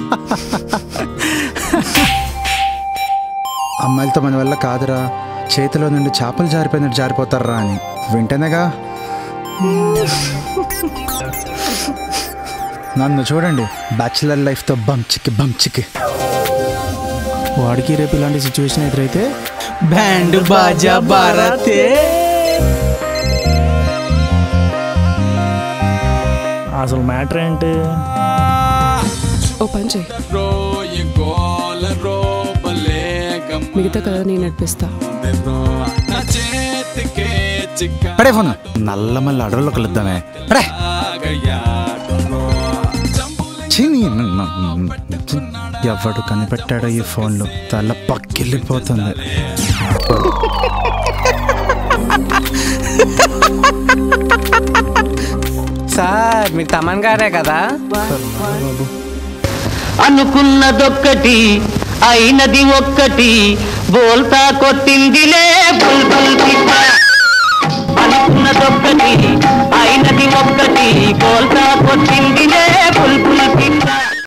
అమ్మాయిలతో మన వల్ల కాదురా చేతిలో నుండి చేపలు జారిపోయినట్టు జారిపోతారా అని వింటేనేగా నన్ను చూడండి బ్యాచులర్ లైఫ్తో బంచికి బంచికి వాడికి రేపు ఇలాంటి సిచ్యువేషన్ ఎదురైతే బ్యాండ్ బాజా భారతే అసలు మ్యాటర్ ఏంటి ఓ పని చేయి మిగతా కథ నేను నడిపిస్తా పడే ఫోన్ నల్ల మళ్ళీ అడవుల్లో కలుద్దామే పడే ఛీ, నీ- న- న- ఛీ, ఎవడు కనిపెట్టాడో ఈ ఫోన్లో తల పక్కెళ్ళిపోతుంది సార్ మీరు తమన్ గారే కదా అనుకున్నదొక్కటి అయినది ఒక్కటి బోల్తా కొట్టిందిలే బుల్బుల్ పిట్ట అనుకున్నదొక్కటి అయినది ఒక్కటి బోల్తా కొట్టింది